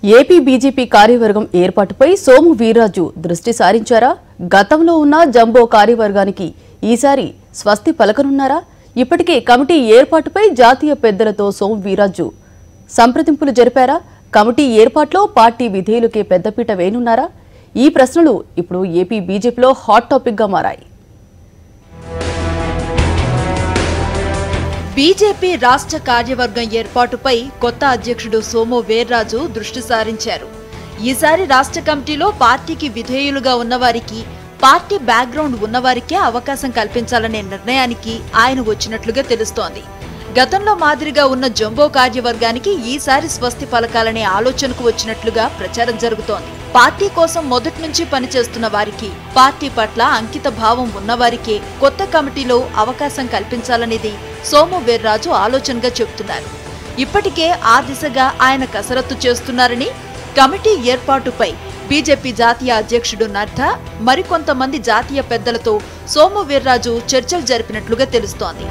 AP BJP కార్యవర్గం ఏర్పాటుపై సోము వీర్రాజు దృష్టి సారించారా గతంలో ఉన్న జంబో కార్యవర్గానికి ఈసారి స్వస్తి పలకనున్నారా ఇప్పటికే కమిటీ ఏర్పాటుపై జాతీయ పెద్దలతో సోము వీర్రాజు సంప్రదింపులు జరిపారా కమిటీ ఏర్పాట్లో పార్టీ విధేయులకే పెద్దపీట వేయనున్నారా ఈ ప్రశ్నలు ఇప్పుడు ఏపీ బీజేపీలో హాట్ టాపిక్గా మారాయి బీజేపీ రాష్ట్ర కార్యవర్గం ఏర్పాటుపై కొత్త అధ్యక్షుడు సోము వీర్రాజు దృష్టి సారించారు ఈసారి రాష్ట్ర కమిటీలో పార్టీకి విధేయులుగా ఉన్నవారికి పార్టీ బ్యాక్గ్రౌండ్ ఉన్నవారికే అవకాశం కల్పించాలనే నిర్ణయానికి ఆయన వచ్చినట్లుగా తెలుస్తోంది గతంలో మాదిరిగా ఉన్న జంబో కార్యవర్గానికి ఈసారి స్వస్తి పలకాలనే ఆలోచనకు వచ్చినట్లుగా ప్రచారం జరుగుతోంది పార్టీ కోసం మొదటి నుంచి పనిచేస్తున్న వారికి పార్టీ పట్ల అంకిత భావం ఉన్నవారికే కొత్త కమిటీలో అవకాశం కల్పించాలనేది సోము వీర్రాజు ఆలోచనగా చెబుతున్నారు ఇప్పటికే ఆ దిశగా ఆయన కసరత్తు చేస్తున్నారని కమిటీ ఏర్పాటుపై బీజేపీ జాతీయ అధ్యక్షుడు నడ్డా మరికొంతమంది జాతీయ పెద్దలతో సోము వీర్రాజు చర్చలు జరిపినట్లుగా తెలుస్తోంది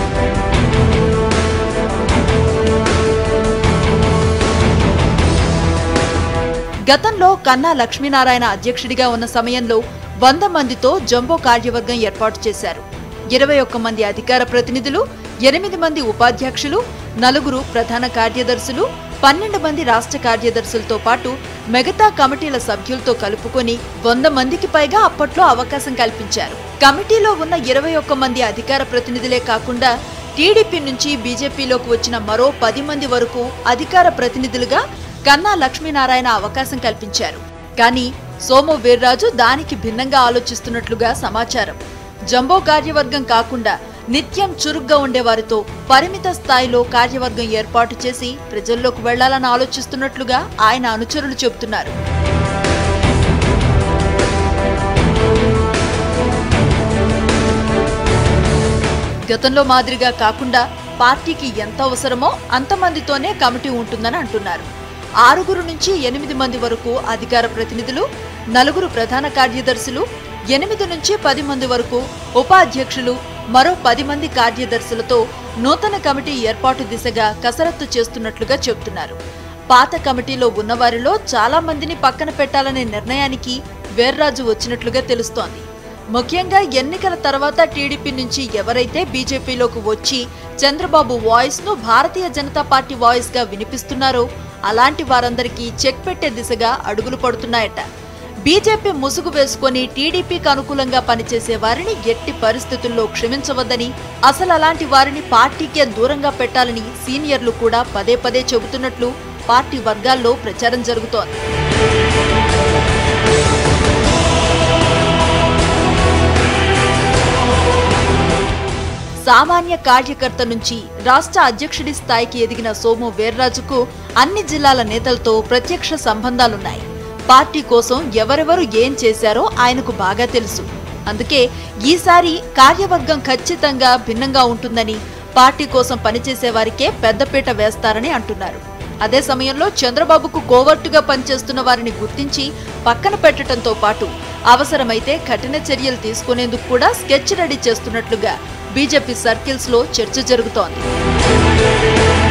గతంలో కన్నా లక్ష్మీనారాయణ అధ్యక్షుడిగా ఉన్న సమయంలో వంద మందితో జంబో కార్యవర్గం ఏర్పాటు చేశారు ఇరవై ఒక్క మంది అధికార ప్రతినిధులు ఎనిమిది మంది ఉపాధ్యక్షులు నలుగురు ప్రధాన కార్యదర్శులు పన్నెండు మంది రాష్ట్ర కార్యదర్శులతో పాటు మిగతా కమిటీల సభ్యులతో కలుపుకొని వంద మందికి పైగా అప్పట్లో అవకాశం కల్పించారు కమిటీలో ఉన్న ఇరవై ఒక్క మంది అధికార ప్రతినిధులే కాకుండా టీడీపీ నుంచి బీజేపీలోకి వచ్చిన మరో పది మంది వరకు అధికార ప్రతినిధులుగా కన్నా లక్ష్మీనారాయణ అవకాశం కల్పించారు కానీ సోము వీర్రాజు దానికి భిన్నంగా ఆలోచిస్తున్నట్లుగా సమాచారం జంబో కార్యవర్గం కాకుండా నిత్యం చురుగ్గా ఉండేవారితో పరిమిత స్థాయిలో కార్యవర్గం ఏర్పాటు చేసి ప్రజల్లోకి వెళ్లాలని ఆలోచిస్తున్నట్లుగా ఆయన అనుచరులు చెబుతున్నారు గతంలో మాదిరిగా కాకుండా పార్టీకి ఎంత అవసరమో అంతమందితోనే కమిటీ ఉంటుందని అంటున్నారు ఆరుగురు నుంచి ఎనిమిది మంది వరకు అధికార ప్రతినిధులు నలుగురు ప్రధాన కార్యదర్శులు ఎనిమిది నుంచి పది మంది వరకు ఉపాధ్యక్షులు మరో పది మంది కార్యదర్శులతో నూతన కమిటీ ఏర్పాటు దిశగా కసరత్తు చేస్తున్నట్లుగా చెబుతున్నారు పాత కమిటీలో ఉన్నవారిలో చాలా మందిని పక్కన పెట్టాలనే నిర్ణయానికి వీర్రాజు వచ్చినట్లుగా తెలుస్తోంది ముఖ్యంగా ఎన్నికల తర్వాత టీడీపీ నుంచి ఎవరైతే బీజేపీలోకి వచ్చి చంద్రబాబు వాయిస్ ను భారతీయ జనతా పార్టీ వాయిస్ గా వినిపిస్తున్నారో అలాంటి వారందరికీ చెక్ పెట్టే దిశగా అడుగులు పడుతున్నాయట బీజేపీ ముసుగు వేసుకొని టీడీపీకి అనుకూలంగా పనిచేసే వారిని ఎట్టి పరిస్థితుల్లో క్షమించవద్దని అసలు అలాంటి వారిని పార్టీకే దూరంగా పెట్టాలని సీనియర్లు కూడా పదే పదే చెబుతున్నట్లు పార్టీ వర్గాల్లో ప్రచారం జరుగుతోంది సామాన్య కార్యకర్త నుంచి రాష్ట్ర అధ్యక్షుడి స్థాయికి ఎదిగిన సోము వీర్రాజుకు అన్ని జిల్లాల నేతలతో ప్రత్యక్ష సంబంధాలున్నాయి పార్టీ కోసం ఎవరెవరు ఏం చేశారో ఆయనకు బాగా తెలుసు అందుకే ఈసారి కార్యవర్గం ఖచ్చితంగా భిన్నంగా ఉంటుందని పార్టీ కోసం పనిచేసే వారికే పెద్దపీట వేస్తారని అంటున్నారు అదే సమయంలో చంద్రబాబుకు కోవర్టుగా పనిచేస్తున్న వారిని గుర్తించి పక్కన పెట్టడంతో పాటు అవసరమైతే కఠిన చర్యలు తీసుకునేందుకు కూడా స్కెచ్ రెడీ చేస్తున్నట్లుగా బీజేపీ సర్కిల్స్ లో చర్చ జరుగుతోంది